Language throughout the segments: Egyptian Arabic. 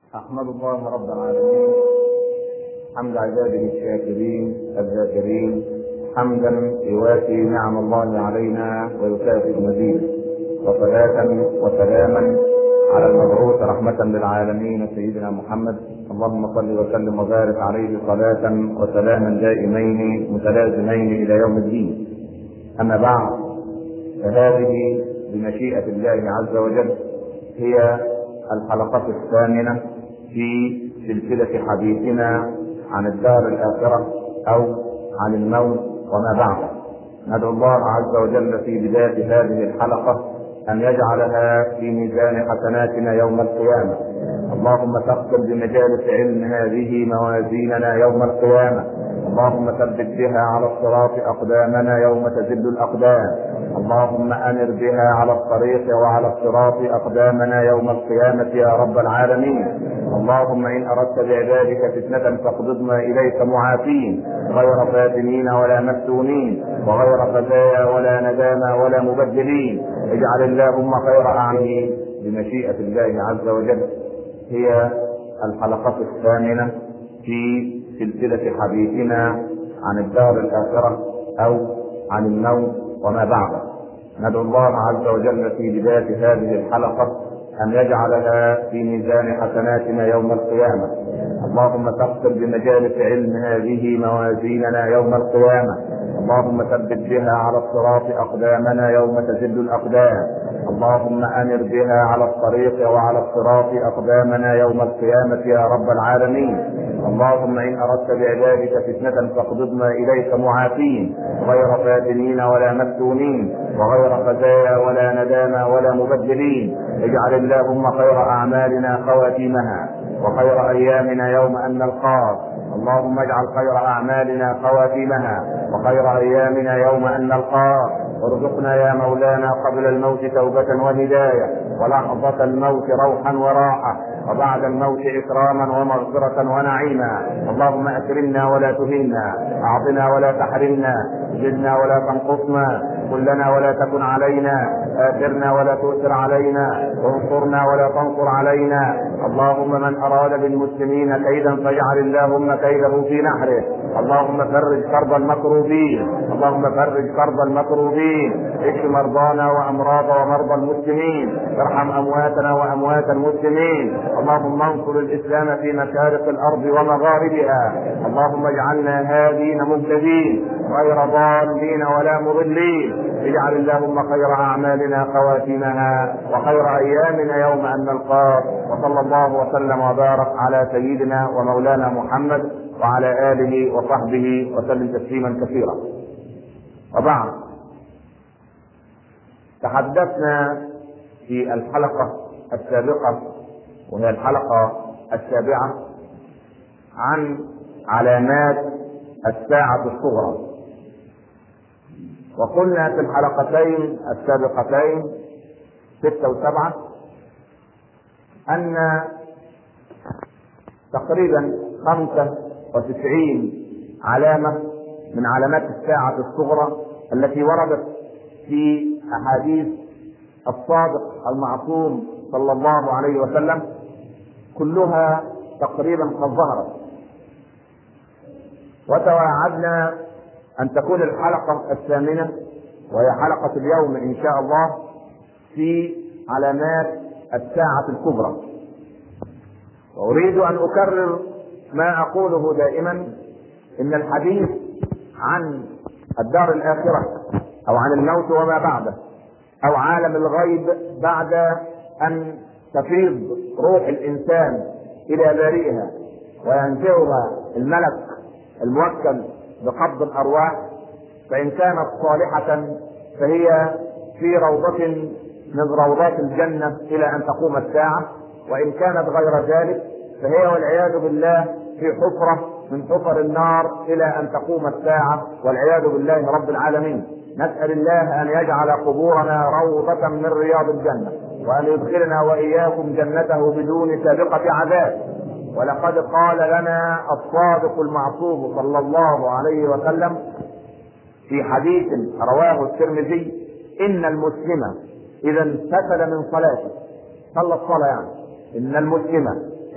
أحمد الله رب العالمين حمد عباده الشاكرين الذاكرين حمدا يوافي نعم الله علينا ويكافئ مزيد وصلاة وسلاما على المبعوث رحمة للعالمين سيدنا محمد اللهم صل وسلم وبارك عليه صلاة وسلاما دائمين متلازمين إلى يوم الدين أما بعد فهذه بمشيئة الله عز وجل هي الحلقة الثامنة في سلسلة حديثنا عن الدار الآخرة أو عن الموت وما بعده ندعو الله عز وجل في بداية هذه الحلقة أن يجعلها في ميزان حسناتنا يوم القيامة اللهم ثقل بمجالس علم هذه موازيننا يوم القيامة اللهم ثبت بها على الصراط أقدامنا يوم تزل الأقدام اللهم أنر بها على الطريق وعلى الصراط أقدامنا يوم القيامة يا رب العالمين اللهم إن أردت بعبادك فتنة فاقبضنا إليك معافين غير فاتنين ولا مفتونين وغير خزايا ولا ندامى ولا مبدلين اجعل اللهم خير أعمالي بمشيئة الله عز وجل هي الحلقة الثامنة في سلسلة حديثنا عن الدار الآخرة أو عن الموت وما بعده ندعو الله عز وجل في بداية هذه الحلقة أن يجعلها في ميزان حسناتنا يوم القيامة اللهم ثقل بمجالس علم هذه موازيننا يوم القيامة اللهم ثبت بها على الصراط أقدامنا يوم تزل الأقدام اللهم أنر بها على الطريق وعلى الصراط أقدامنا يوم القيامة يا رب العالمين اللهم إن أردت بعبادك فتنة فاقبضنا إليك معافين غير فاتنين ولا مفتونين وغير خزايا ولا ندامى ولا مبدلين اجعل اللهم خير أعمالنا خواتيمها وخير أيامنا يوم أن نلقاك اللهم اجعل خير أعمالنا خواتيمها وخير أيامنا يوم أن نلقاك وارزقنا يا مولانا قبل الموت توبة وهداية ولحظة الموت روحا وراحة وبعد الموت إكراما ومغفرة ونعيما اللهم أكرمنا ولا تهنا أعطنا ولا تحرمنا زدنا ولا تنقصنا كلنا ولا تكن علينا آثرنا ولا تؤثر علينا وانصرنا ولا تنصر علينا اللهم من أراد بالمسلمين كيدا فاجعل اللهم كيده في نحره اللهم فرج كرب المكروبين اللهم فرج كرب المكروبين اشف مرضانا وامراض ومرضى المسلمين ارحم امواتنا واموات المسلمين اللهم انصر الاسلام في مشارق الارض ومغاربها اللهم اجعلنا هادين مهتدين غير ضالين ولا مضلين اجعل اللهم خير اعمالنا خواتمها وخير ايامنا يوم ان نلقاك وصلى الله وسلم وبارك على سيدنا ومولانا محمد وعلى اله وصحبه وسلم تسليما كثيرا وبعد تحدثنا في الحلقه السابقه وهي الحلقه السابعه عن علامات الساعه الصغرى وقلنا في الحلقتين السابقتين ستة وسبعة أن تقريبا خمسة وتسعين علامة من علامات الساعة الصغرى التي وردت في أحاديث الصادق المعصوم صلى الله عليه وسلم كلها تقريبا قد ظهرت وتواعدنا أن تكون الحلقة الثامنة وهي حلقة اليوم إن شاء الله في علامات الساعة الكبرى وأريد أن أكرر ما أقوله دائما إن الحديث عن الدار الآخرة أو عن الموت وما بعده أو عالم الغيب بعد أن تفيض روح الإنسان إلى بارئها وينزعها الملك الموكل بقبض الارواح فان كانت صالحه فهي في روضه من روضات الجنه الى ان تقوم الساعه وان كانت غير ذلك فهي والعياذ بالله في حفره من حفر النار الى ان تقوم الساعه والعياذ بالله رب العالمين نسال الله ان يجعل قبورنا روضه من رياض الجنه وان يدخلنا واياكم جنته بدون سابقه عذاب ولقد قال لنا الصادق المعصوم صلى الله عليه وسلم في حديث رواه الترمذي ان المسلم اذا انفتل من صلاته صلى الصلاه يعني ان المسلم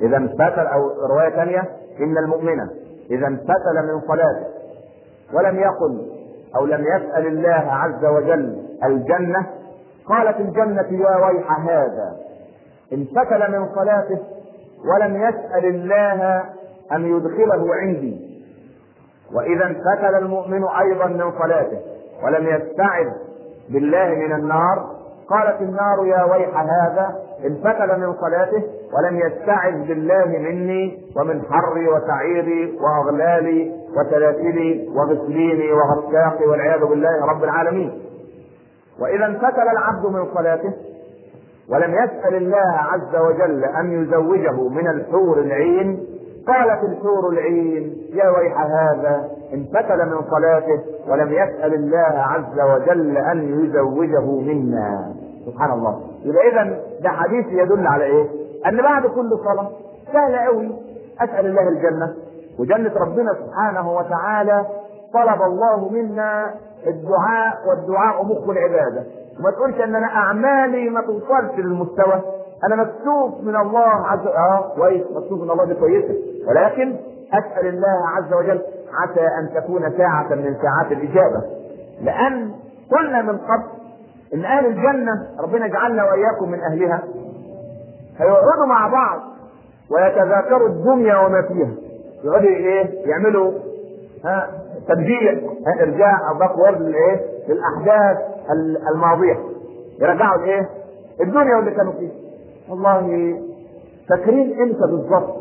اذا انفتل او روايه ثانيه ان المؤمن اذا انفتل من صلاته ولم يقل او لم يسال الله عز وجل الجنه قالت الجنه يا ويح هذا انفتل من صلاته ولم يسال الله ان يدخله عندي واذا انفتل المؤمن ايضا من صلاته ولم يستعذ بالله من النار قالت النار يا ويح هذا انفتل من صلاته ولم يستعذ بالله مني ومن حري وسعيري واغلالي وسلاسلي وغسليني وغساقي والعياذ بالله رب العالمين واذا انفتل العبد من صلاته ولم يسال الله عز وجل ان يزوجه من الحور العين قالت الحور العين يا ويح هذا انفتل من صلاته ولم يسأل الله عز وجل أن يزوجه منا سبحان الله يبقى إذا ده حديث يدل على إيه؟ أن بعد كل صلاة سهل قوي أسأل الله الجنة وجنة ربنا سبحانه وتعالى طلب الله منا الدعاء والدعاء مخ العبادة وما تقولش ان انا اعمالي ما توصلش للمستوى انا مكتوب من الله عز وجل اه كويس مكتوب من الله دي كويسه ولكن اسال الله عز وجل عسى ان تكون ساعه من ساعات الاجابه لان قلنا من قبل ان اهل الجنه ربنا يجعلنا واياكم من اهلها هيقعدوا مع بعض ويتذاكروا الدنيا وما فيها يقعدوا ايه يعملوا ها ترجيع ها ارجاع او باكورد للايه للاحداث الماضيه يرجعوا الايه الدنيا واللي كانوا فيها والله فاكرين امتى بالظبط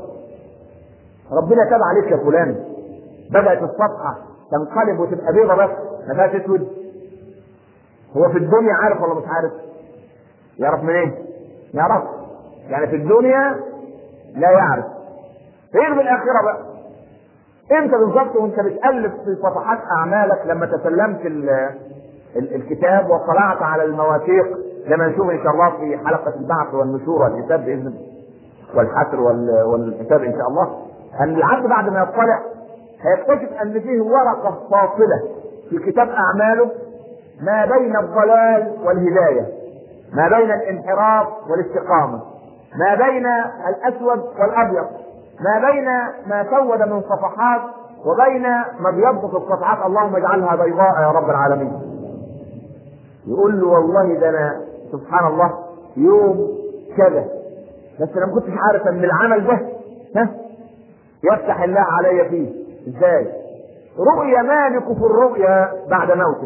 ربنا تاب عليك يا فلان بدات الصفحه تنقلب وتبقى بيضه بس ما فيهاش اسود هو في الدنيا عارف ولا مش عارف يعرف منين إيه؟ يعرف يعني في الدنيا لا يعرف فين بالاخره بقى امتى بالظبط وانت بتالف في صفحات اعمالك لما تسلمت ال ال الكتاب واطلعت على المواثيق لما نشوف ان شاء الله في حلقه البعث والنشور والحساب باذن الله والحسر والحساب ان شاء الله ان العبد بعد ما يطلع هيكتشف ان فيه ورقه فاصله في كتاب اعماله ما بين الضلال والهدايه ما بين الانحراف والاستقامه ما بين الاسود والابيض ما بين ما سود من صفحات وبين ما ابيض في الصفحات اللهم اجعلها بيضاء يا رب العالمين يقول له والله ده انا سبحان الله يوم كذا بس انا ما كنتش عارف ان العمل ده ها يفتح الله علي فيه ازاي رؤيا مالك في الرؤيا بعد موته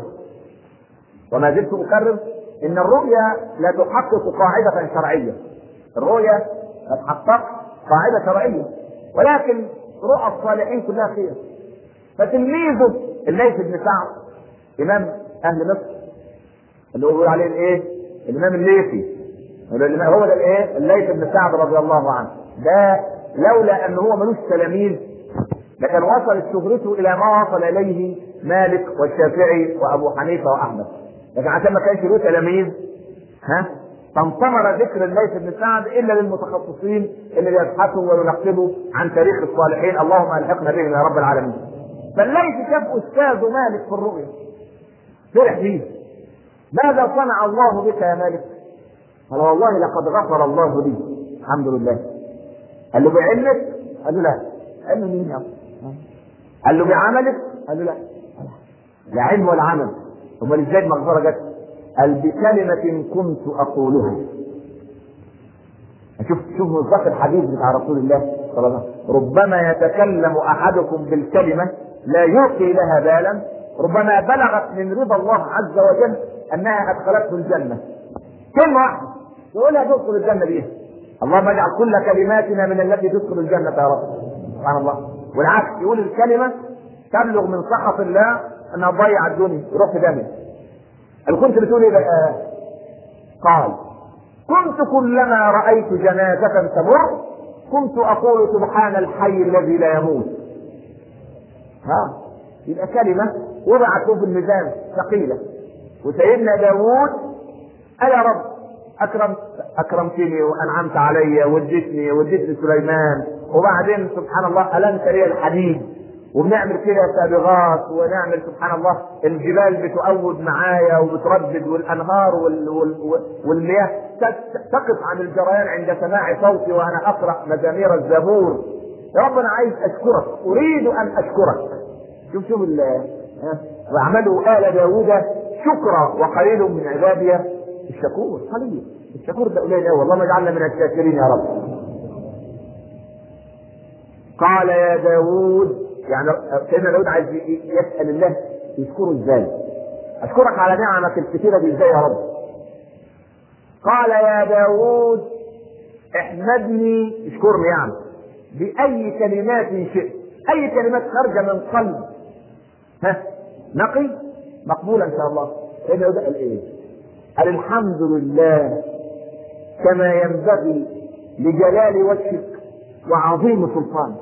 وما زلت اكرر ان الرؤيا لا تحقق قاعده شرعيه الرؤيا لا تحقق قاعده شرعيه ولكن رؤى الصالحين كلها خير فتلميذه الليث بن سعد امام اهل مصر اللي هو بيقول عليه الايه؟ الامام الليثي هو ده الايه؟ الليث بن سعد رضي الله عنه ده لولا ان هو ملوش تلاميذ لكان وصلت شهرته الى ما وصل اليه مالك والشافعي وابو حنيفه واحمد لكن عشان ما كانش له تلاميذ ها فانطمر ذكر الليث بن سعد الا للمتخصصين اللي بيبحثوا وينقبوا عن تاريخ الصالحين اللهم الحقنا بهم يا رب العالمين فالليث شاف استاذه مالك في الرؤيا فرح بيه ماذا صنع الله بك يا مالك؟ قال والله لقد غفر الله لي الحمد لله قال له بعلمك؟ قال له لا قال له مين يا قال له بعملك؟ قال له لا لا علم ولا عمل امال ازاي المغفره جت؟ قال بكلمة كنت أقولها شوف شوف مصداق الحديث بتاع رسول الله صلى الله عليه وسلم ربما يتكلم أحدكم بالكلمة لا يلقي لها بالا ربما بلغت من رضا الله عز وجل أنها أدخلته الجنة كلمة واحدة يقولها تدخل الجنة بيها اللهم اجعل كل كلماتنا من التي تدخل الجنة يا رب سبحان الله والعكس يقول الكلمة تبلغ من سخط الله انها تضيع الدنيا يروح في دمه هل كنت بتقول ايه بقى؟ قال كنت كلما رأيت جنازة تمر كنت أقول سبحان الحي الذي لا يموت. ها يبقى كلمة وضعت له في الميزان ثقيلة وسيدنا داوود قال يا رب أكرمت أكرمتني وأنعمت علي واديتني واديت سليمان وبعدين سبحان الله ألنت لي الحديد وبنعمل كده سابغات ونعمل سبحان الله الجبال بتؤود معايا وبتردد والانهار وال وال والمياه تقف عن الجريان عند سماع صوتي وانا اقرا مزامير الزبور يا رب انا عايز اشكرك اريد ان اشكرك شوف شوف واعملوا ال داوود شكرا وقليل من عبادي الشكور قليل الشكور ده قليل قوي والله ما اجعلنا من الشاكرين يا رب قال يا داوود يعني سيدنا داود عايز يسأل الله يشكره ازاي اشكرك على نعمك الكثيرة دي ازاي يا رب قال يا داود احمدني اشكرني يعني بأي كلمات شئت أي كلمات خارجة من قلب ها نقي مقبولة إن شاء الله سيدنا داود قال إيه؟ قال الحمد لله كما ينبغي لجلال وجهك وعظيم سلطانك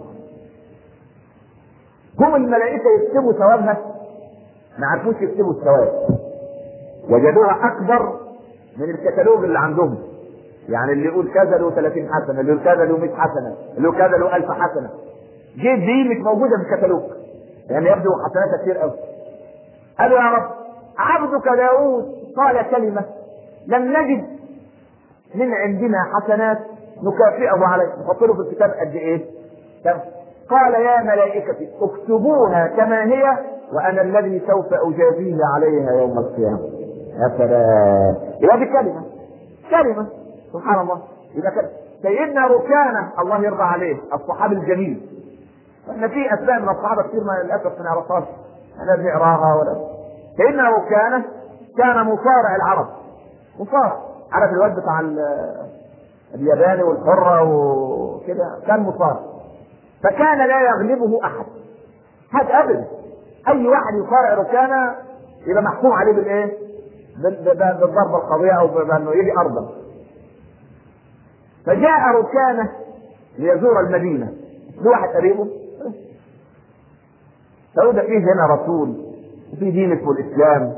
هم الملائكه يكتبوا ثوابها ما عرفوش يكتبوا الثواب وجدوها اكبر من الكتالوج اللي عندهم يعني اللي يقول كذا له 30 حسنه اللي يقول كذا له 100 حسنه اللي يقول كذا له 1000 حسنه جيت دي مش موجوده في الكتالوج يعني يبدو حسناتها كتير قوي قالوا يا رب عبدك داوود قال كلمه لم نجد من عندنا حسنات نكافئه عليه نحط له في الكتاب قد ايه؟ كم؟ قال يا ملائكتي اكتبوها كما هي وانا الذي سوف اجازيه عليها يوم القيامه يا سلام يبقى دي كلمه كلمه سبحان الله يبقى كلمة. سيدنا ركانه الله يرضى عليه الصحابي الجميل احنا في اسماء من الصحابه كثير ما للاسف ما نعرفهاش احنا بنقراها ولا سيدنا ركانه كان مصارع العرب مصارع عارف الواد بتاع الياباني والحره وكده كان مصارع فكان لا يغلبه احد هذا ابدا اي واحد يصارع ركانه يبقى محكوم عليه بالايه؟ بالضربه القويه او بانه يجي ارضا فجاء ركانه ليزور المدينه في واحد قريبه فقول فيه هنا رسول وفي دين اسمه الاسلام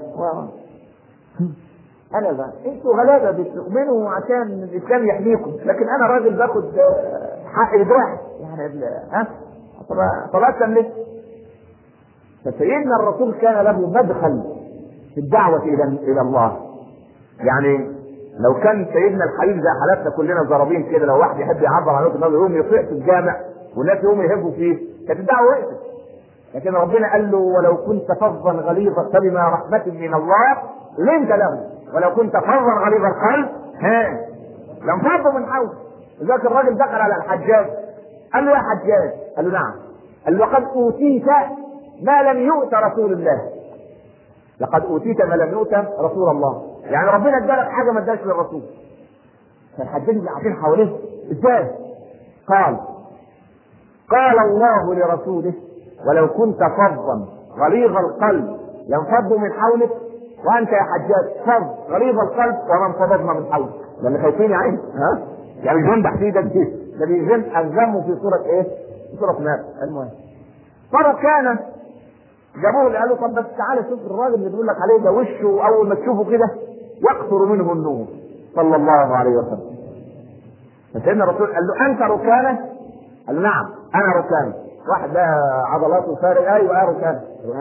انا بقى انتوا غلابه بتؤمنوا عشان الاسلام يحميكم لكن انا راجل باخد حق الواحد يعني ها طب طب اسلم ليه؟ فسيدنا الرسول كان له مدخل في الدعوه الى الى الله يعني لو كان سيدنا الحبيب زي حالاتنا كلنا زرابين كده لو واحد يحب يعبر عن وجهه نظره يقوم يطيع في الجامع والناس يقوموا يهبوا فيه كانت الدعوه وقفت لكن ربنا قال له ولو كنت فظا غليظا فبما رحمه من الله لنت له ولو كنت فظا غليظ القلب ها لم فضوا من حولك لذلك الراجل دخل على الحجاج قال له يا حجاج قال له نعم قال له لقد اوتيت ما لم يؤت رسول الله لقد اوتيت ما لم يؤت رسول الله يعني ربنا ادالك حاجه ما اداش للرسول فالحجاج اللي قاعدين حواليه ازاي قال قال الله لرسوله ولو كنت فظا غليظ القلب لانفضوا من حولك وانت يا حجاج فظ غليظ القلب وما انفضضنا من حولك لان خايفين يا عيني ها يعني بينجح فيه ده ده بيزن الزمه في صوره ايه؟ في صوره نار المهم فركان جابوه اللي قالوا طب بس تعالى شوف الراجل اللي بيقول لك عليه ده وشه اول ما تشوفه كده يقطر منه النور صلى الله عليه وسلم فسيدنا الرسول قال له انت ركانه؟ قال له نعم انا ركانه واحد بقى عضلاته فارغ ايوه يا ركانه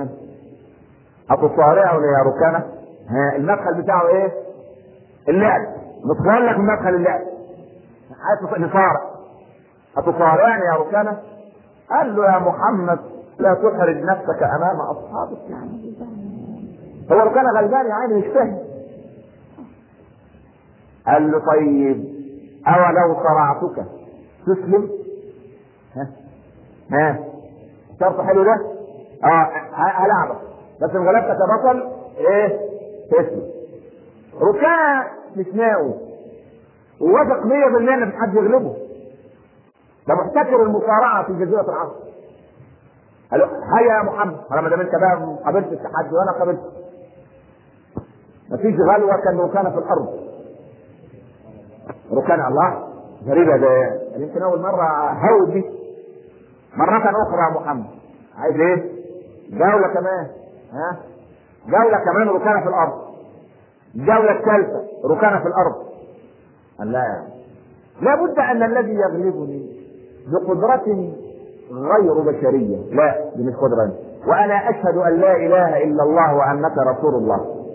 اتصارعه يا ركانه ها المدخل بتاعه ايه؟ اللعب نصغر لك من مدخل اللعب عايز نصارع اتصارعني يا ركانه؟ قال له يا محمد لا تحرج نفسك امام اصحابك يعني هو ركانه غلبان يا عيني مش فاهم قال له طيب اولو صرعتك تسلم؟ ها ها شرط حلو ده؟ اه هلعبك بس ان غلبتك يا بطل ايه؟ تسلم ركانه مش ناوي وواثق 100% ان مفيش حد يغلبه ده محتكر المصارعه في جزيره العرب قال له هيا يا محمد انا ما دام انت بقى قابلت التحدي وانا قابلت مفيش غلوه كان ركانه في الارض ركانه الله غريبه ده يمكن اول مره هود دي مرة أخرى يا محمد عايز إيه؟ جولة كمان ها؟ جولة كمان ركانة في الأرض الجولة الثالثة ركانة في الأرض قال لا لابد أن الذي يغلبني بقدرة غير بشريه لا دي مش قدره وانا اشهد ان لا اله الا الله وانك رسول الله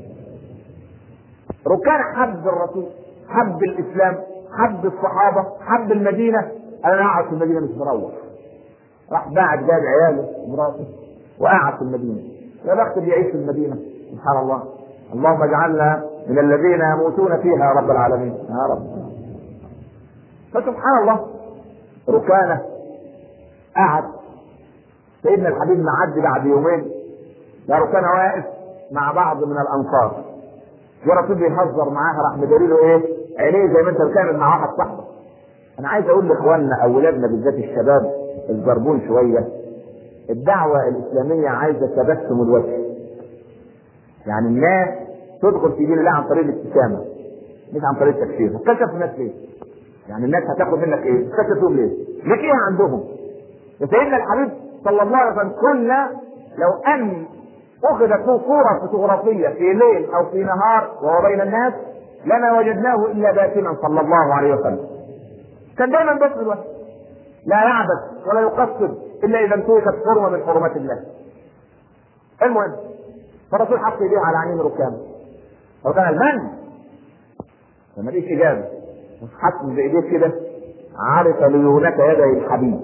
ركان حب الرسول حب الاسلام حب الصحابه حب المدينه انا اقعد في المدينه مش مروح راح بعد جاب عياله ومراته وقعد في المدينه يا بخت اللي يعيش في المدينه سبحان الله اللهم اجعلنا من الذين يموتون فيها يا رب العالمين يا رب فسبحان الله ركانه قعد سيدنا الحبيب معدي بعد يومين يا ركانه واقف مع بعض من الانصار ورسول بيهزر معاها راح مداري له ايه عينيه زي ما انت بتعمل مع واحد صاحبك انا عايز اقول لاخواننا او ولادنا بالذات الشباب الزربون شويه الدعوه الاسلاميه عايزه تبسم الوجه يعني الناس تدخل في دين الله عن طريق الابتسامه مش عن طريق التكفير هتكشف الناس ليه؟ يعني الناس هتاخد منك ايه؟ تكشفهم ليه؟ ليك ايه عندهم؟ يا سيدنا الحبيب صلى الله عليه وسلم قلنا لو ان اخذت له صوره فوتوغرافيه في ليل او في نهار وهو بين الناس لما وجدناه الا باسما صلى الله عليه وسلم. كان دايما باسم الوجه. لا يعبث ولا يقصد الا اذا انتهكت حرمه من حرمات الله. المهم فالرسول حط ايديه على عينين ركام. ركان المن فما ليش اجابه حط بايديه كده عرف ليونة يدي الحبيب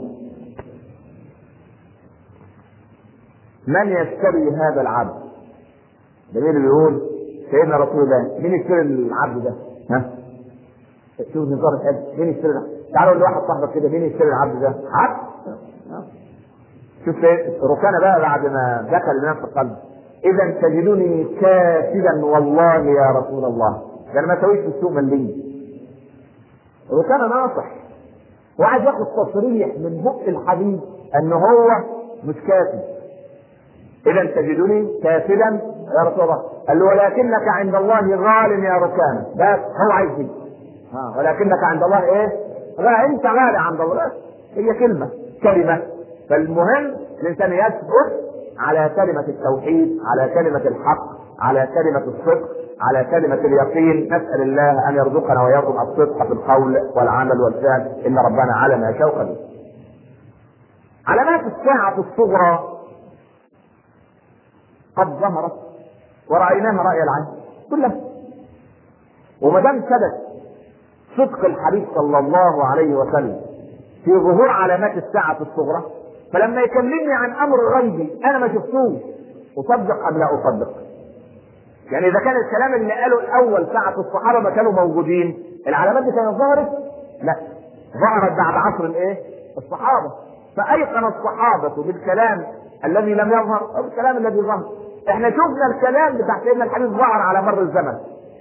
من يشتري هذا العبد ده مين اللي بيقول سيدنا رسول الله مين يشتري العبد ده ها شوف نظام الحج مين يشتري ده تعالوا لواحد صاحبك كده مين يشتري العبد ده عبد شوف ركانة بقى بعد ما دخل الإمام في القلب إذا تجدني كاسدا والله يا رسول الله ده أنا ما سويت في السوق مليم ركانة ناصح وعايز ياخد تصريح من بق الحبيب ان هو مش كافر اذا تجدني كافرا يا رسول الله قال له ولكنك عند الله غال يا ركان بس هو عايز دي ها ولكنك عند الله ايه غالي انت غالي عند الله بس هي كلمه كلمه فالمهم الانسان يثبت على كلمة التوحيد على كلمة الحق على كلمة الصدق على كلمة اليقين نسأل الله أن يرزقنا وإياكم الصدق في القول والعمل والفعل إن ربنا علم ما شوق به. علامات الساعة الصغرى قد ظهرت ورأيناها رأي العين كلها وما دام ثبت صدق الحبيب صلى الله عليه وسلم في ظهور علامات الساعة الصغرى فلما يكلمني عن امر غيبي انا ما شفتوش اصدق ام لا اصدق يعني اذا كان الكلام اللي قاله الاول ساعة الصحابة ما كانوا موجودين العلامات دي كانت ظهرت لا ظهرت بعد عصر الايه الصحابة فايقن الصحابة بالكلام الذي لم يظهر او الكلام الذي ظهر احنا شفنا الكلام بتاع سيدنا الحبيب ظهر على مر الزمن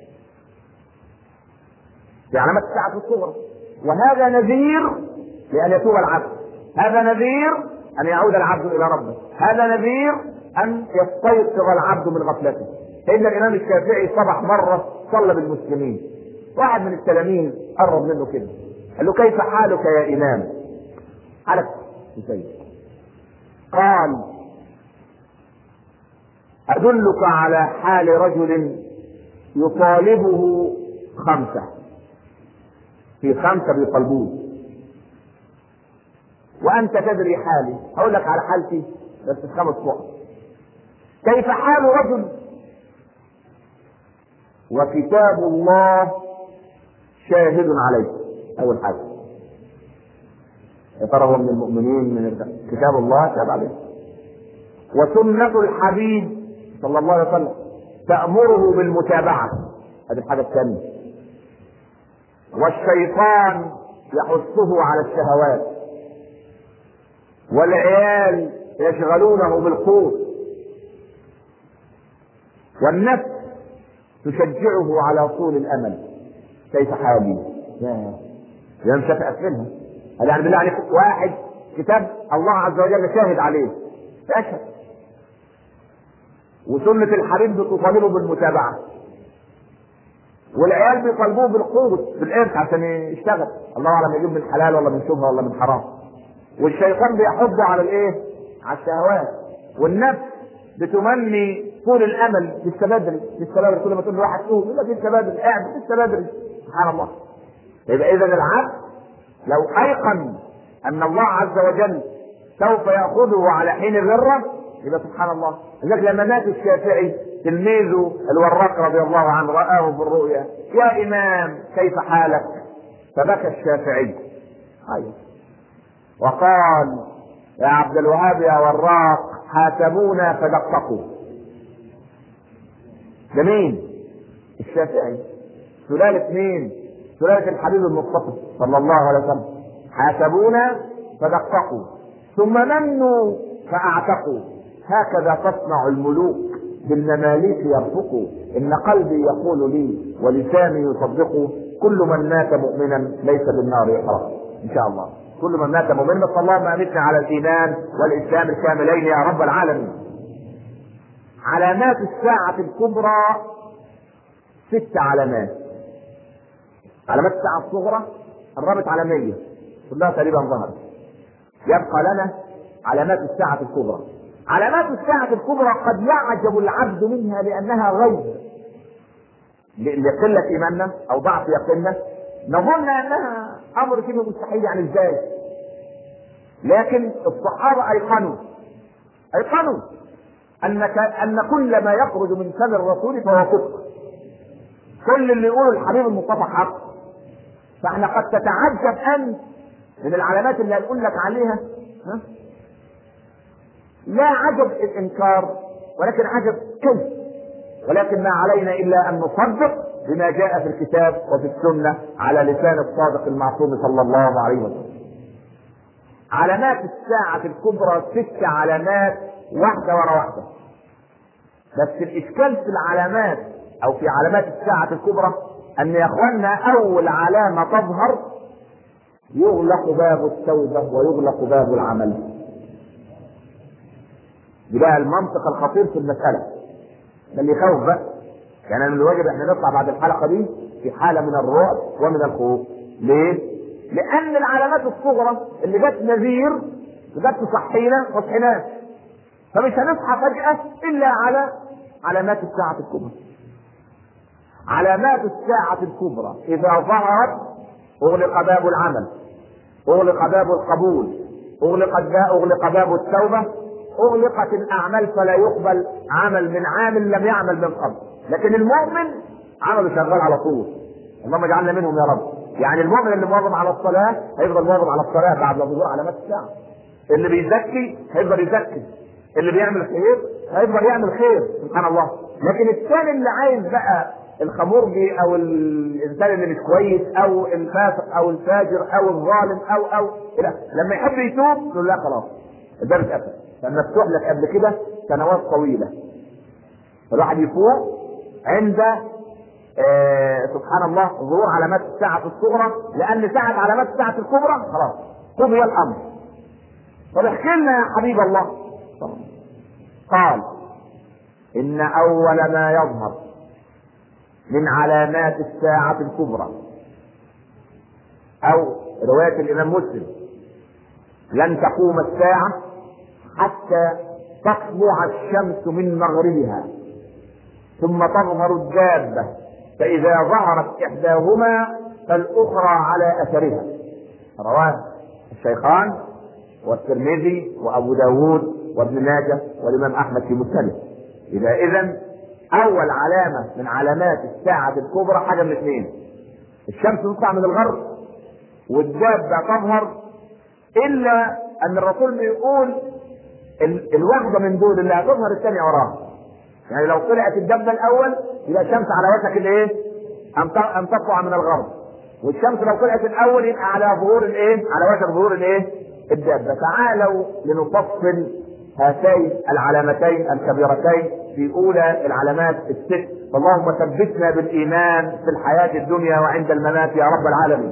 في علامات الساعة الصغرى وهذا نذير لأن يتوب العبد هذا نذير أن يعود العبد إلى ربه هذا نذير أن يستيقظ العبد من غفلته سيدنا الإمام الشافعي صبح مرة صلى بالمسلمين واحد من التلاميذ قرب منه كده قال له كيف حالك يا إمام حالك سيد قال أدلك على حال رجل يطالبه خمسة في خمسة بيطالبوه وانت تدري حالي هقول لك على حالتي بس في خمس نقط كيف حال رجل وكتاب الله شاهد عليه اول حاجه يا ترى هو من المؤمنين من كتاب الله شاهد عليه وسنة الحبيب صلى الله عليه وسلم تأمره بالمتابعة هذه الحاجة الثانية والشيطان يحثه على الشهوات والعيال يشغلونه بالقوت والنفس تشجعه على طول الامل كيف حالي؟ يا مش هتقفلها هل يعني بالله عليك واحد كتاب الله عز وجل شاهد عليه يشهد وسنة الحبيب بتطالبه بالمتابعة والعيال بيطالبوه بالقوت بالإرث عشان يشتغل الله أعلم يجيب من حلال ولا من شبهة ولا من حرام والشيطان بيحضه على الايه؟ على الشهوات والنفس بتمني طول الامل لسه بدري لسه بدري كل ما تقول لواحد قوم يقول لك لسه بدري قاعد لسه بدري سبحان الله يبقى اذا العبد لو ايقن ان الله عز وجل سوف ياخذه على حين الذره يبقى سبحان الله لذلك لما مات الشافعي تلميذه الوراق رضي الله عنه رآه في الرؤيا يا إمام كيف حالك فبكى الشافعي أيوه وقال يا عبد الوهاب يا وراق حاسبونا فدققوا ده مين الشافعي سلالة مين سلالة الحبيب المصطفى صلى الله عليه وسلم حاسبونا فدققوا ثم منوا فاعتقوا هكذا تصنع الملوك بالمماليك يرفقوا ان قلبي يقول لي ولساني يصدق كل من مات مؤمنا ليس بالنار يحرق ان شاء الله كل من مات مؤمنا فاللهم امتنا على الايمان والاسلام الكاملين يا رب العالمين علامات الساعة الكبرى ست علامات علامات الساعة الصغرى قربت على 100 كلها تقريبا ظهرت يبقى لنا علامات الساعة الكبرى علامات الساعة الكبرى قد يعجب العبد منها لأنها غيب لقلة إيماننا أو ضعف يقيننا نظن أنها أمر شبه مستحيل يعني إزاي لكن الصحابة أيقنوا أيقنوا أنك أن كل ما يخرج من فم الرسول فهو صدق كل اللي يقوله الحبيب المصطفى حق فاحنا قد تتعجب أنت من العلامات اللي هنقول لك عليها ها؟ لا عجب الإنكار ولكن عجب كيف ولكن ما علينا إلا أن نصدق بما جاء في الكتاب وفي السنة على لسان الصادق المعصوم صلى الله عليه وسلم علامات الساعة الكبرى ست علامات واحدة ورا واحدة بس الإشكال في العلامات أو في علامات الساعة الكبرى أن يا إخواننا أول علامة تظهر يغلق باب التوبة ويغلق باب العمل دي بقى المنطق الخطير في المسألة ده اللي يخوف بقى يعني من الواجب احنا نطلع بعد الحلقة دي في حالة من الرعب ومن الخوف ليه؟ لأن العلامات الصغرى اللي جت نذير وجت تصحينا ما صحيناش فمش هنصحى فجأة إلا على علامات الساعة الكبرى علامات الساعة الكبرى إذا ظهرت أغلق باب العمل أغلق باب القبول أغلق أغلق باب التوبة أغلقت الأعمال فلا يقبل عمل من عامل لم يعمل من قبل لكن المؤمن عمله شغال على طول اللهم اجعلنا منهم يا رب يعني المؤمن اللي مواظب على الصلاة هيفضل مواظب على الصلاة بعد ما ظهور علامات الساعة اللي بيزكي هيفضل يزكي اللي بيعمل خير هيفضل يعمل خير سبحان الله لكن الثاني اللي عايز بقى الخمرجي او الانسان اللي مش كويس او الفاسق او الفاجر او الظالم او او لا لما يحب يتوب يقول لا خلاص الباب اتقفل كان مفتوح لك قبل كده سنوات طويله الواحد يفوق عند آه سبحان الله ظهور علامات الساعة الصغرى لأن ساعة علامات الساعة الكبرى خلاص قضي الأمر طب احكي لنا يا حبيب الله قال إن أول ما يظهر من علامات الساعة الكبرى أو رواية الإمام مسلم لن تقوم الساعة حتى تطلع الشمس من مغربها ثم تظهر الدابة فإذا ظهرت إحداهما فالأخرى على أثرها رواه الشيخان والترمذي وأبو داود وابن ماجه والإمام أحمد في مسنده إذا إذا أول علامة من علامات الساعة الكبرى حاجة من اثنين الشمس تطلع من الغرب والدابة تظهر إلا أن الرسول بيقول الواحدة من دول اللي هتظهر الثانية وراها يعني لو طلعت الدبه الاول يبقى الشمس على وشك الايه؟ ان تطلع من الغرب والشمس لو طلعت الاول يبقى على ظهور الايه؟ على وشك ظهور الايه؟ الدابه تعالوا لنفصل هاتين العلامتين الكبيرتين في اولى العلامات الست اللهم ثبتنا بالايمان في الحياه الدنيا وعند الممات يا رب العالمين.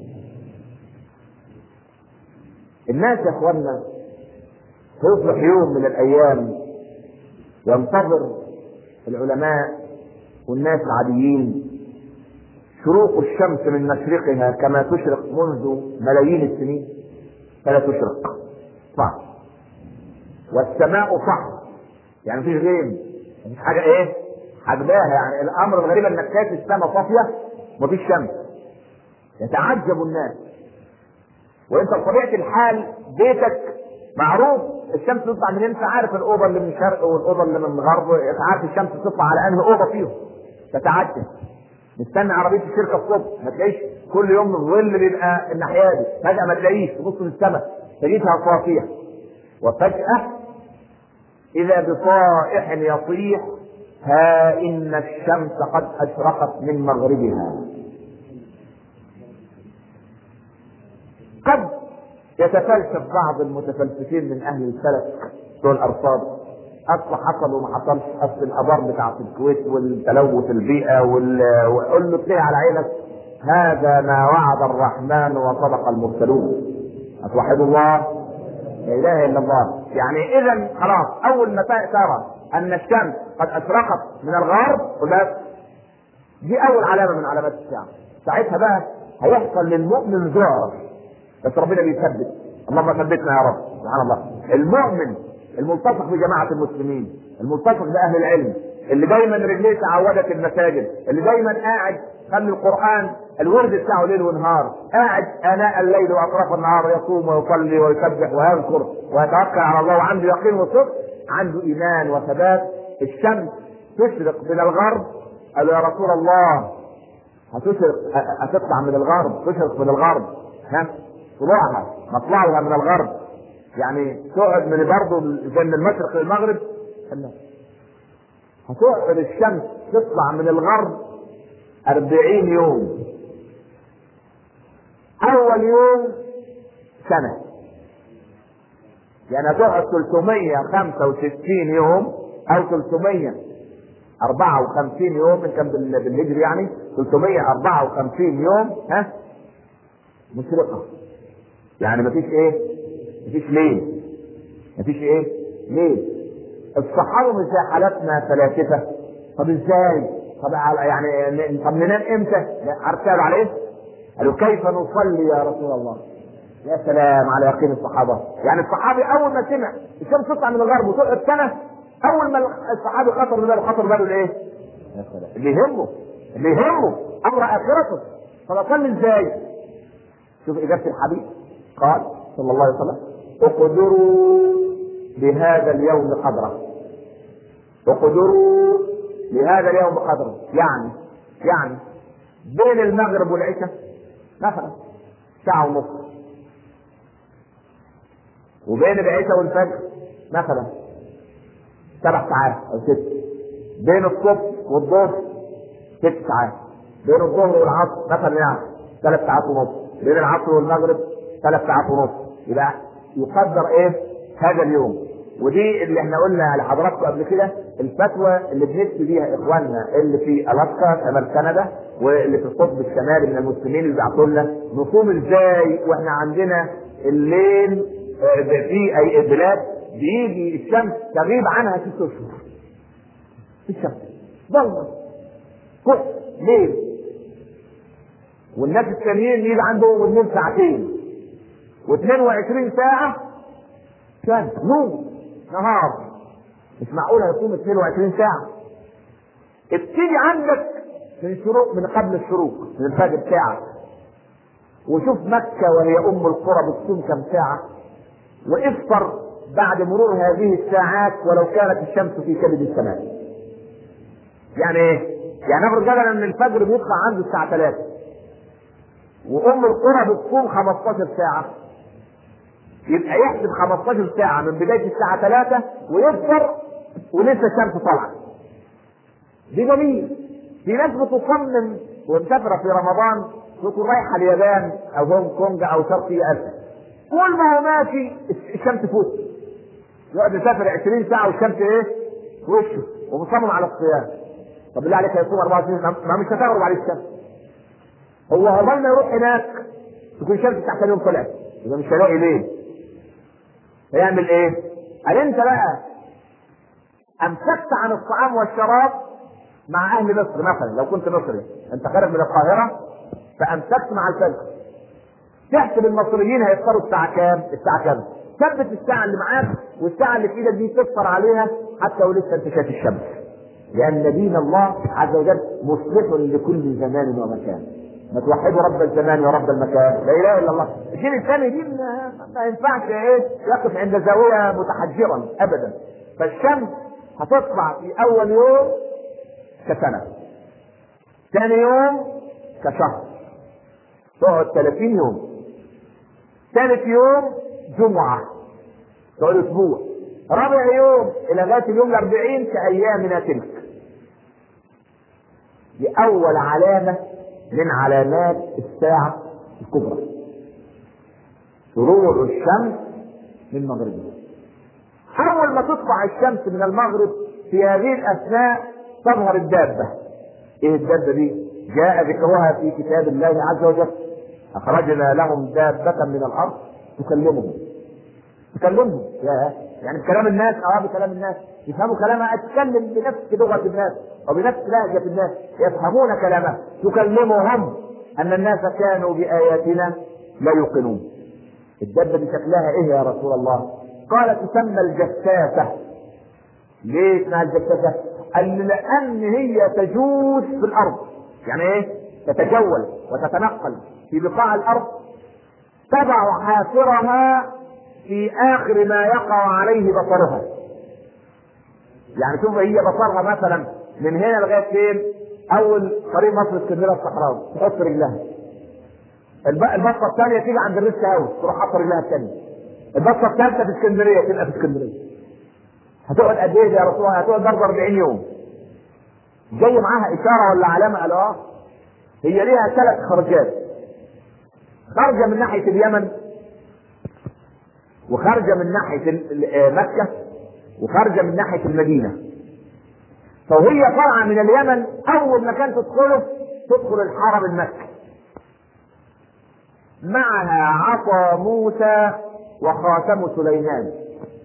الناس يا اخوانا تصبح يوم من الايام ينتظر العلماء والناس العاديين شروق الشمس من مشرقها كما تشرق منذ ملايين السنين فلا تشرق صح والسماء صح يعني مفيش غيم مفيش حاجه ايه حجباها يعني الامر الغريب انك شايف السماء صافيه مفيش شمس يتعجب الناس وانت بطبيعه الحال بيتك معروف الشمس تطلع من انت عارف الاوضه اللي من الشرق والاوضه اللي من الغرب عارف الشمس تطلع على انهي اوضه فيهم تتعجب نستنى عربيه الشركه الصبح ما تلاقيش كل يوم الظل بيبقى الناحيه دي فجاه ما تلاقيش تبص من السماء تجدها صافيه وفجاه اذا بصائح يصيح ها ان الشمس قد اشرقت من مغربها قد يتفلسف بعض المتفلسفين من اهل الفلك بتوع الارصاد اصل حصل وما حصلش اصل الابار بتاعت الكويت والتلوث البيئه وال... وقول له تلاقي على عينك هذا ما وعد الرحمن وصدق المرسلون اتوحد الله لا اله الا الله يعني اذا خلاص اول ما ترى ان الشمس قد اشرقت من الغرب ولا دي اول علامه من علامات الساعه ساعتها بقى هيحصل للمؤمن ذعر بس ربنا بيثبت اللهم ثبتنا يا رب سبحان الله المؤمن الملتصق بجماعة المسلمين الملتصق بأهل العلم اللي دايما رجليه تعودت المساجد اللي دايما قاعد خلي القرآن الورد بتاعه ليل ونهار قاعد آناء الليل وأطراف النهار يصوم ويصلي ويسبح ويذكر ويتوكل على الله وعنده يقين وصدق عنده إيمان وثبات الشمس تشرق من الغرب قال يا رسول الله هتشرق هتطلع من الغرب تشرق من الغرب ها طلوعها مطلعها من الغرب يعني تقعد من برضه زي من المشرق للمغرب لا هتقعد الشمس تطلع من الغرب أربعين يوم أول يوم سنة يعني هتقعد 365 يوم أو 354 يوم إن كان بالهجري يعني 354 يوم ها مشرقة يعني مفيش ايه مفيش ليل مفيش ايه ليل الصحابه مش زي حالاتنا فلاسفه طب ازاي طب يعني طب ننام امتى عارف على ايه قالوا كيف نصلي يا رسول الله يا سلام على يقين الصحابه يعني الصحابي اول ما سمع الشمس تطلع من الغرب وتقعد سنه اول ما الصحابي خطر باله خطر باله الايه يا سلام اللي يهمه اللي يهمه امر اخرته طب اصلي ازاي شوف اجابه الحبيب قال صلى الله عليه وسلم اقدروا بهذا اليوم قدره اقدروا بهذا اليوم قدره يعني يعني بين المغرب والعشاء مثلا ساعة ونص وبين العشاء والفجر مثلا سبع ساعات او ست بين الصبح والظهر ست ساعات بين الظهر والعصر مثلا يعني ثلاث ساعات ونص بين العصر والمغرب ثلاث ساعات ونص يبقى يقدر ايه هذا اليوم ودي اللي احنا قلنا لحضراتكم قبل كده الفتوى اللي بنفتي بيها اخواننا اللي في الاسكا شمال كندا واللي في القطب الشمالي من المسلمين اللي بيبعتوا لنا نصوم ازاي واحنا عندنا الليل في اي بلاد بيجي الشمس تغيب عنها ست اشهر الشمس ضلمه كحل ليل والناس التانيين يجي عندهم اثنين ساعتين و22 ساعة شمس نور نهار مش معقول هيكون 22 ساعة ابتدي عندك من شروق من قبل الشروق من الفجر ساعة وشوف مكة وهي أم القرى بتصوم كم ساعة وافطر بعد مرور هذه الساعات ولو كانت الشمس في كبد السماء. يعني ايه؟ يعني افرض مثلا ان الفجر بيطلع عنده الساعة 3 وأم القرى بتصوم 15 ساعة يبقى يحسب 15 ساعة من بداية الساعة 3 ويفطر ولسه الشمس طالعة. دي جميل. في ناس بتصمم ومسافرة في رمضان تكون رايحة اليابان أو هونج كونج أو شرقي آسيا. كل ما هو ماشي الشمس فوق. يقعد يسافر 20 ساعة والشمس إيه؟ في وشه ومصمم على الصيام. طب بالله عليك هيصوم 24 ما مش هتغرب عليه الشمس. هو عقبال ما يروح هناك تكون الشمس تحت اليوم طلعت. يبقى مش هلاقي ليه؟ هيعمل ايه؟ قال انت بقى امسكت عن الطعام والشراب مع اهل مصر مثلا لو كنت مصري انت خارج من القاهره فامسكت مع الفجر تحسب المصريين هيفطروا الساعه كام؟ الساعه كام؟ ثبت الساعه اللي معاك والساعه اللي في ايدك دي تفطر عليها حتى ولسه انت شايف الشمس لان دين الله عز وجل مصلح لكل زمان ومكان ما توحدوا رب الزمان ورب المكان لا اله الا الله الدين الثاني دين ما, ما ينفعش ايه يقف عند زاويه متحجرا ابدا فالشمس هتطلع في اول يوم كسنه ثاني يوم كشهر تقعد 30 يوم ثالث يوم جمعه تقعد اسبوع رابع يوم الى غايه اليوم الأربعين كايامنا تلك دي اول علامه من علامات الساعه الكبرى طلوع الشمس من مغربها اول ما تطلع الشمس من المغرب في هذه الاثناء تظهر الدابه ايه الدابه دي جاء ذكرها في كتاب الله عز وجل اخرجنا لهم دابه من الارض تكلمهم تكلمهم يا يعني بكلام الناس اه بكلام الناس يفهموا كلامها اتكلم بنفس لغه الناس وبنفس لهجه الناس يفهمون كلامها تكلمهم ان الناس كانوا باياتنا لا يوقنون الدبه دي شكلها ايه يا رسول الله قال تسمى الجساسه ليه اسمها الجساسه قال لان هي تجوز في الارض يعني ايه تتجول وتتنقل في بقاع الارض تضع حافرها في اخر ما يقع عليه بصرها يعني شوف هي بصرها مثلا من هنا لغايه فين اول طريق مصر اسكندريه الصحراوي تحط رجلها البصه الثانيه تيجي عند الريست هاوس تروح حاطه رجلها الثانيه البصه الثالثه في اسكندريه تبقى في اسكندريه هتقعد قد ايه يا رسول الله هتقعد برضه 40 يوم جاي معاها اشاره ولا علامه قال اه هي ليها ثلاث خرجات خارجه من ناحيه اليمن وخارجه من ناحيه مكه وخارجه من ناحيه المدينه فوهي طالعه من اليمن اول مكان تدخله تدخل الحرم المكي معها عصا موسى وخاتم سليمان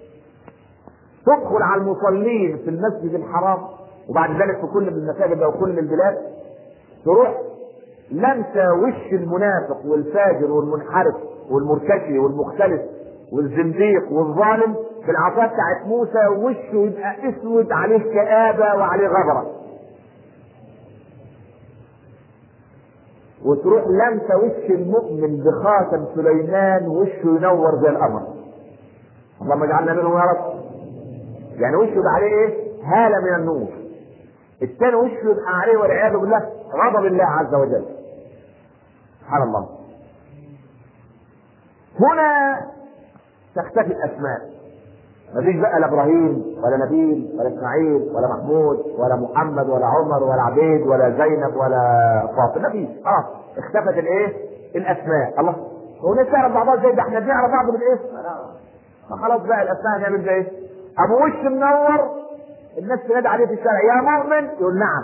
تدخل على المصلين في المسجد الحرام وبعد ذلك في كل من المساجد او كل البلاد تروح لمسه وش المنافق والفاجر والمنحرف والمرتشي والمختلف والزنديق والظالم بالعصا بتاعت موسى وشه يبقى اسود عليه كآبة وعليه غبرة وتروح لمسه وش المؤمن بخاتم سليمان وشه ينور زي القمر اللهم اجعلنا منهم يا رب يعني وشه يبقى عليه ايه؟ هالة من النور الثاني وشه يبقى عليه والعياذ بالله غضب الله عز وجل سبحان الله هنا تختفي الاسماء مفيش بقى لا ابراهيم ولا نبيل ولا اسماعيل ولا محمود ولا محمد ولا عمر ولا عبيد ولا زينب ولا فاطمه مفيش اه اختفت الايه؟ الاسماء الله هو الناس تعرف بعضها ازاي ده احنا بنعرف بعض بالاسم ما خلاص بقى الاسماء هنعمل زي ايه؟ ابو وش منور الناس تنادي عليه في الشارع يا مؤمن يقول نعم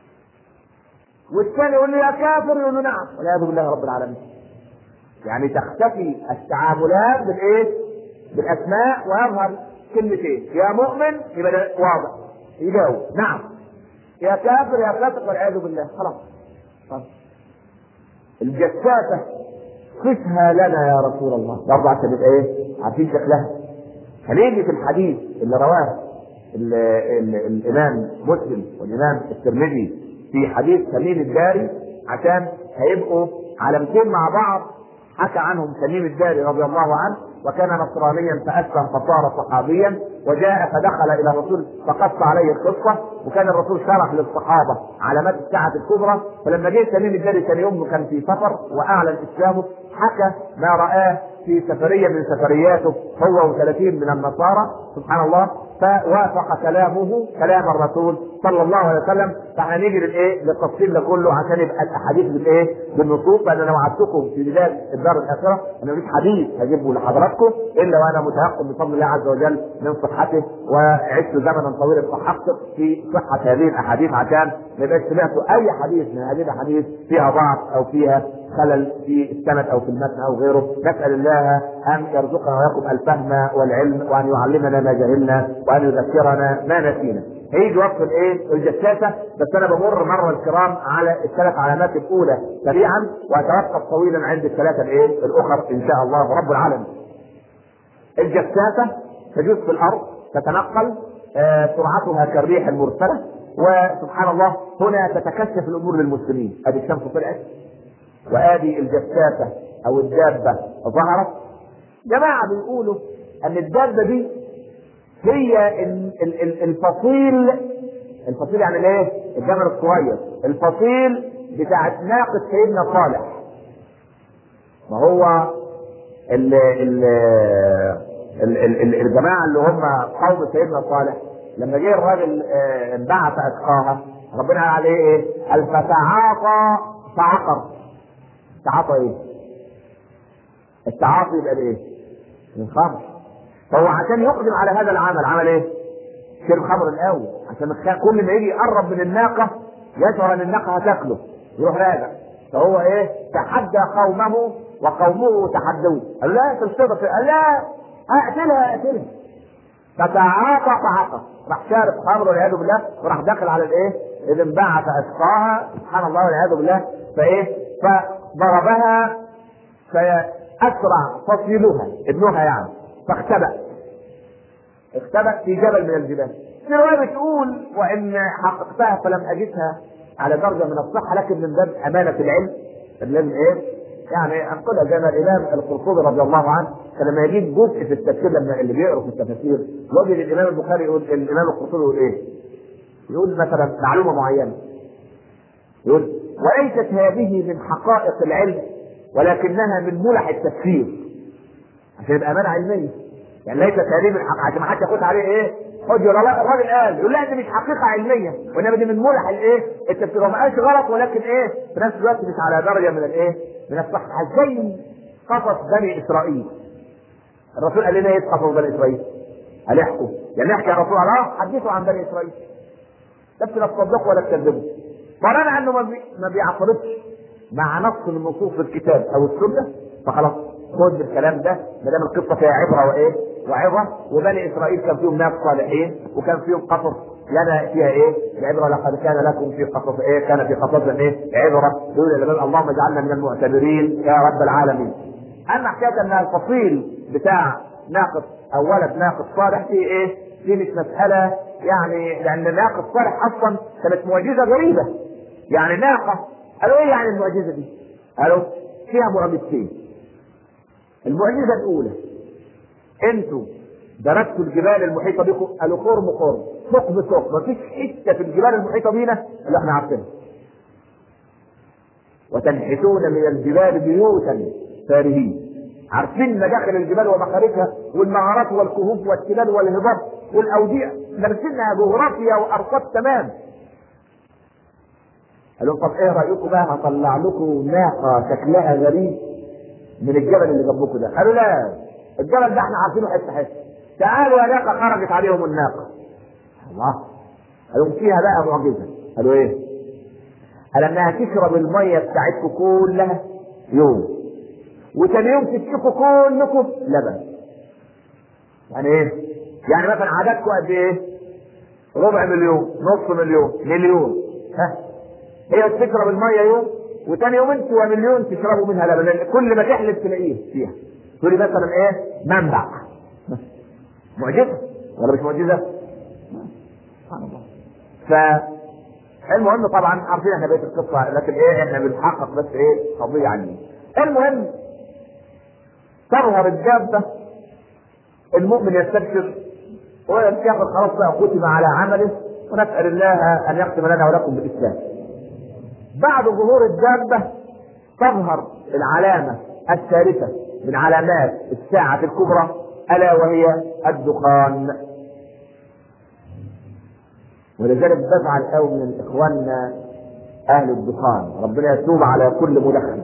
والثاني يقول له يا كافر يقول له نعم والعياذ بالله رب العالمين يعني تختفي التعاملات بالايه؟ بالاسماء ويظهر كلمتين يا مؤمن يبقى ده واضح يجاوب نعم يا كافر يا فاسق والعياذ بالله خلاص طب. الجساسه صفها لنا يا رسول الله برضه عشان يبقى ايه؟ عارفين شكلها هنيجي في الحديث اللي رواه ال ال الامام مسلم والامام الترمذي في حديث تميم الداري عشان هيبقوا علامتين مع بعض حكى عنهم تميم الداري رضي الله عنه وكان نصرانيا فاسلم فصار صحابيا وجاء فدخل الى الرسول فقص عليه القصه وكان الرسول شرح للصحابه علامات الساعه الكبرى فلما جه تميم الداري ثاني يوم كان في سفر واعلن اسلامه حكى ما راه في سفريه من سفرياته هو و30 من النصارى سبحان الله فوافق كلامه كلام الرسول صلى الله عليه وسلم فاحنا نيجي للايه؟ للتفصيل ده كله عشان يبقى الاحاديث بالايه؟ بالنصوص لان انا وعدتكم في بدايه الدار الاخره ان مفيش حديث هجيبه لحضراتكم الا وانا متيقن بفضل الله عز وجل من صحته وعشت زمنا طويلا فحقق في صحه هذه الاحاديث عشان ما يبقاش سمعتوا اي حديث من هذه الاحاديث فيها ضعف او فيها خلل في السند او في المتن او غيره نسال الله ان يرزقنا واياكم الفهم والعلم وان يعلمنا ما جهلنا وان يذكرنا ما نسينا هيجي وقت الايه الجساسه بس انا بمر مره الكرام على الثلاث علامات الاولى سريعا واتوقف طويلا عند الثلاثه الايه الاخر ان شاء الله رب العالمين الجساسه تجوز في الارض تتنقل آه سرعتها كالريح المرسله وسبحان الله هنا تتكشف الامور للمسلمين ادي الشمس طلعت وادي الجساسه او الدابه ظهرت جماعه بيقولوا ان الدابه دي هي الفصيل الفصيل يعني ايه؟ الجمل الصغير الفصيل بتاعت ناقة سيدنا صالح ما هو ال ال ال ال الجماعة اللي هم قوم سيدنا صالح لما جه الراجل انبعث اشقاها ربنا قال عليه ايه؟ قال فتعاطى فعقر تعاطى ايه؟ التعاطي يبقى بايه؟ الخمر فهو عشان يقدم على هذا العمل عمل ايه؟ شرب خمر الاول عشان كل ما يجي يقرب من الناقه يشعر ان الناقه هتاكله يروح راجع فهو ايه؟ تحدى قومه وقومه تحدوه قال لا تشرب قال لا اقتلها اقتلها فتعاطى فعقر راح شارب خمر والعياذ بالله وراح داخل على الايه؟ اذ انبعث اشقاها سبحان الله والعياذ بالله فايه؟ فضربها فاسرع فصيلها ابنها يعني فاختبأ اختبأ في جبل من الجبال الرواية بتقول وإن حققتها فلم أجدها على درجة من الصحة لكن من باب أمانة العلم لازم إيه؟ يعني أنقلها زي ما الإمام القرطبي رضي الله عنه كان لما يجيب جزء في التفسير لما اللي بيقرأ في التفاسير يوجد الإمام البخاري يقول الإمام القرطبي يقول إيه؟ يقول مثلا معلومة معينة يقول وليست هذه من حقائق العلم ولكنها من ملح التفسير عشان يبقى امانه علميه يعني ليس تهريب الحق عشان ما حدش ياخد عليه ايه حجه لا الراجل قال يقول لا دي مش حقيقه علميه وانما دي من ملح الايه التفسير وما قالش غلط ولكن ايه في نفس الوقت مش على درجه من الايه من الصحه زي قصص بني اسرائيل الرسول قال لنا ايه قصص بني اسرائيل قال احكوا يعني احكي يا رسول الله حدثوا عن بني اسرائيل بس لا تصدقوا ولا تكذبوا طالما انه ما بيعترضش مع نص من نصوص الكتاب او السنه فخلاص خد بالكلام ده ما دام القصه فيها عبره وايه؟ وعظه وبني اسرائيل كان فيهم ناس صالحين وكان فيهم قصص لنا فيها ايه؟ العبره لقد كان لكم في قصص ايه؟ كان في قصص ايه؟ عبره يقول الامام اللهم اجعلنا من المعتبرين يا رب العالمين. اما حكايه ان الفصيل بتاع ناقص او ولد ناقص صالح في ايه؟ دي مش مساله يعني لان ناقص صالح اصلا كانت معجزه غريبه. يعني ناقه قالوا ايه يعني المعجزه دي؟ قالوا فيها معجزتين. المعجزه الاولى انتوا درستوا الجبال المحيطه بكم قالوا قرم قرم ثقب ثقب مفيش حته في الجبال المحيطه بينا اللي احنا عارفينها وتنحتون من الجبال بيوتا فارهين عارفين مداخل الجبال ومخارجها والمغارات والكهوف والتلال والهضاب والاودية درسنا جغرافيا وارصاد تمام قالوا طب ايه رايكم بقى هطلع لكم ناقه شكلها غريب من الجبل اللي جنبكم ده قالوا لا الجبل ده احنا عارفينه حته حته تعالوا يا ناقه خرجت عليهم الناقه الله قالوا فيها بقى معجزه قالوا ايه قال انها تشرب الميه بتاعتكم كلها يوم وثاني يوم تشربوا كلكم لبن يعني ايه يعني مثلا عددكم قد ايه ربع مليون نص مليون مليون ها هي تشرب الميه يوم وتاني يوم انت ومليون تشربوا منها لبن لان كل ما تحلف تلاقيه فيها تقولي مثلا ايه منبع معجزه ولا مش معجزه؟ سبحان الله ف المهم طبعا عارفين احنا بقيه القصه لكن ايه احنا بنحقق بس ايه قضيه عنه المهم تظهر الدابه المؤمن يستبشر وياخذ خلاص بقى ختم على عمله ونسال الله ان يختم لنا ولكم بالاسلام. بعد ظهور الدابه تظهر العلامه الثالثه من علامات الساعه الكبرى الا وهي الدخان. ولذلك بزعل قوي من اخواننا اهل الدخان ربنا يتوب على كل مدخن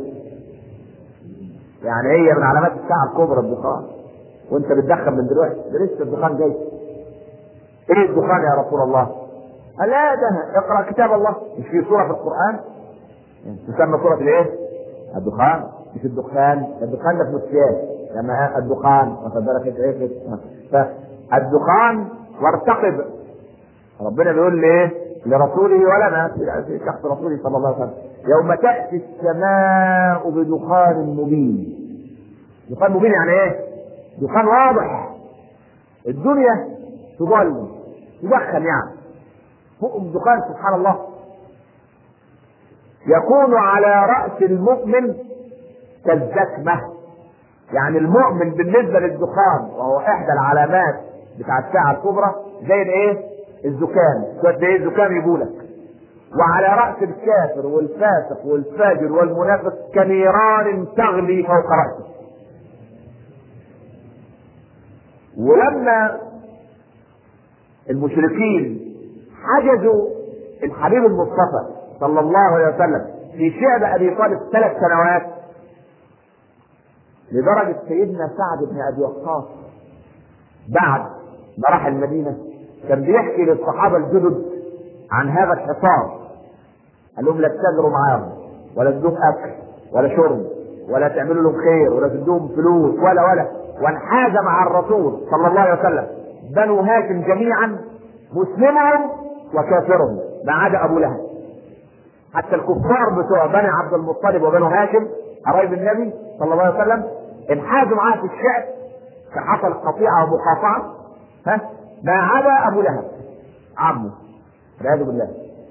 يعني هي من علامات الساعه الكبرى الدخان وانت بتدخن من دلوقتي ده لسه الدخان جاي ايه الدخان يا رسول الله قال لا ده اقرا كتاب الله مش في سوره في القران تسمى سوره الايه الدخان مش الدخان الدخان ده في مسيان لما الدخان واخد بالك انت ايه فالدخان وارتقب ربنا بيقول لي ايه لرسوله ولنا في شخص رسوله صلى الله عليه وسلم يوم تأتي السماء بدخان مبين دخان مبين يعني ايه دخان واضح الدنيا تضل تدخن يعني فوق الدخان سبحان الله يكون على رأس المؤمن كالزكمة يعني المؤمن بالنسبة للدخان وهو إحدى العلامات بتاع الساعة الكبرى زي الإيه؟ الزكام، قد إيه الزكام يقولك وعلى رأس الكافر والفاسق والفاجر والمنافق كنيران تغلي فوق رأسه ولما المشركين حجزوا الحبيب المصطفى صلى الله عليه وسلم في شعب ابي طالب ثلاث سنوات لدرجة سيدنا سعد بن ابي وقاص بعد ما راح المدينة كان بيحكي للصحابة الجدد عن هذا الحصار قال لهم لا تتاجروا معاهم ولا تدوهم اكل ولا شرب ولا تعملوا لهم خير ولا تدوهم فلوس ولا ولا وانحاز مع الرسول صلى الله عليه وسلم بنو هاشم جميعا مسلمهم وكافرهم ما عدا ابو لهب حتى الكفار بتوع بني عبد المطلب وبنو هاشم قرايب النبي صلى الله عليه وسلم انحازوا معاه في الشعب فحصل قطيعه ومقاطعه ها ما عدا ابو لهب عمه والعياذ بالله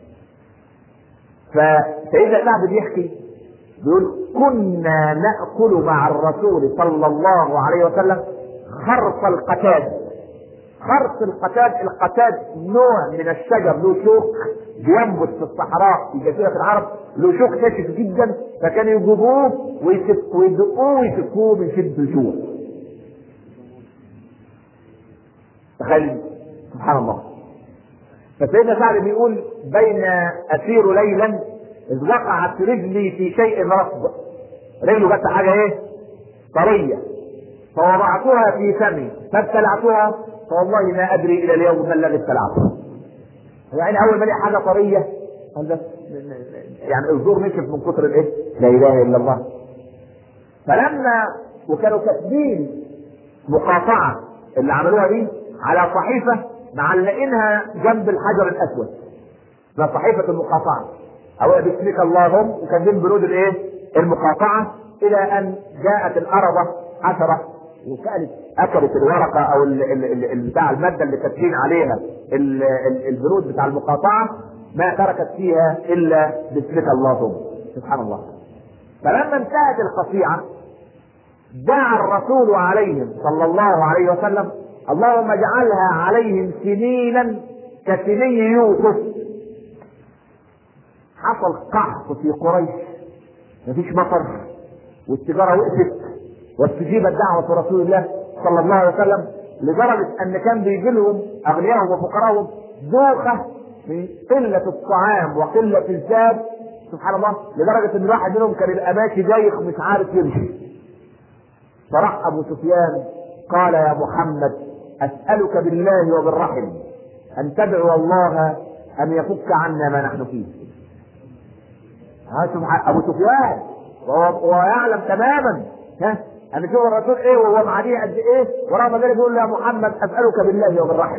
فسيدنا سعد بيحكي بيقول كنا ناكل مع الرسول صلى الله عليه وسلم خرص القتاد خرص القتاد القتاد نوع من الشجر له شوك بينبت في الصحراء في جزيرة العرب له شوك ناشف جدا فكانوا يجيبوه ويسك ويدقوه ويسكوه من شدة الجوع تخيل سبحان الله فسيدنا سعد بيقول بين اسير ليلا اذ وقعت رجلي في شيء رطب رجله جت حاجه ايه طريه فوضعتها في فمي فابتلعتها فوالله ما ادري الى اليوم ما الذي ابتلعته يعني اول ما لقي حاجه طريه قال بس يعني الزور نشف من كتر الايه لا اله الا الله فلما وكانوا كاتبين مقاطعه اللي عملوها دي على صحيفه معلقينها جنب الحجر الاسود ده صحيفه المقاطعه او باسمك اللهم وكاتبين بنود الايه المقاطعه الى ان جاءت الارضه عشره وكانت اكلت الورقه او ال- ال- ال- ال- بتاع الماده اللي كاتبين عليها ال- ال- البنود بتاع المقاطعه ما تركت فيها الا باسمك اللهم سبحان الله فلما انتهت القطيعه دعا الرسول عليهم صلى الله عليه وسلم اللهم اجعلها عليهم سنينا كسني يوسف حصل قحط في قريش مفيش مطر والتجاره وقفت واستجيبت دعوه رسول الله صلى الله عليه وسلم لدرجه ان كان بيجي لهم اغنياءهم وفقراءهم دوخه من قله الطعام وقله الزاد سبحان الله لدرجه ان الواحد منهم كان يبقى ماشي دايخ مش عارف يمشي فراح ابو سفيان قال يا محمد اسالك بالله وبالرحم ان تدعو الله ان يفك عنا ما نحن فيه ها سبحان ابو سفيان وهو وهو يعلم تماما ها ان شوف الرسول ايه وهو معديه قد ايه ورغم ذلك يقول له يا محمد اسالك بالله وبالرحم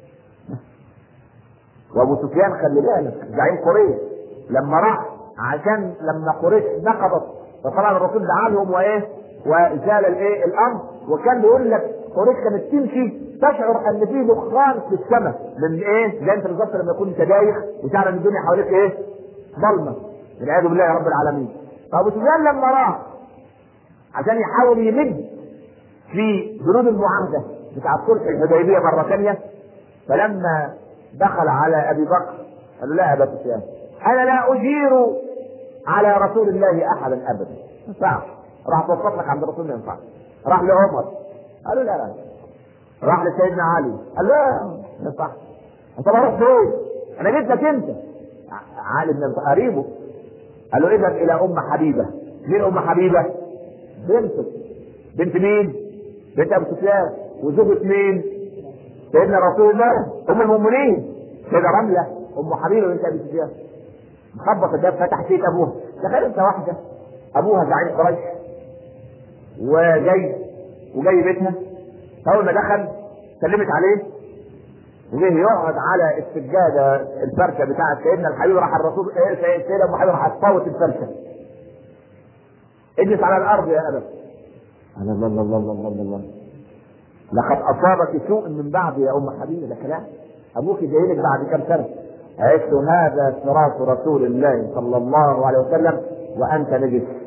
وابو سفيان خلي بالك زعيم قريش لما راح عشان لما قريش نقضت فطبعا الرسول دعا لهم وايه وزال الايه الامر وكان بيقول لك قريش كانت تمشي تشعر ان في دخان في السماء من ايه؟ زي انت بالظبط لما يكون انت دايخ وتعرف ان الدنيا حواليك ايه؟ ظلمه والعياذ بالله يا رب العالمين فابو سفيان لما راح عشان يحاول يمد في بنود المعاهده بتاع صلح الحديبيه مره ثانيه فلما دخل على ابي بكر قال له لا يا ابا سفيان انا لا اجير على رسول الله احدا ابدا ما ينفعش راح توصف لك عند الرسول ما ينفعش راح لعمر قالوا لا لا راح لسيدنا علي قال له لا ما ينفعش انت بروح فين؟ انا جيت لك انت علي بن أبي- قريبه قال له اذهب الى ام حبيبه مين ام حبيبه؟ بنته بنت مين؟ بنت ابو سفيان وزوجة مين؟ سيدنا رسول الله ام المؤمنين سيدة رملة ام حبيبه بنت ابي سفيان مخبط الباب فتح بيت ابوها تخيل انت واحده ابوها زعيم قريش وجاي وجاي بيتها اول ما دخل سلمت عليه وجه يقعد على السجاده الفرشه بتاعت سيدنا الحبيب راح الرسول ايه سيد- سيدنا ابو حبيب راح تفوت الفرشه اجلس على الارض يا ابا قال الله الله الله الله الله الله لقد اصابك سوء من بعد يا ام حبيبه ده كلام ابوك جاي لك بعد كام سنه عشت هذا فراش رسول الله صلى الله عليه وسلم وانت نجس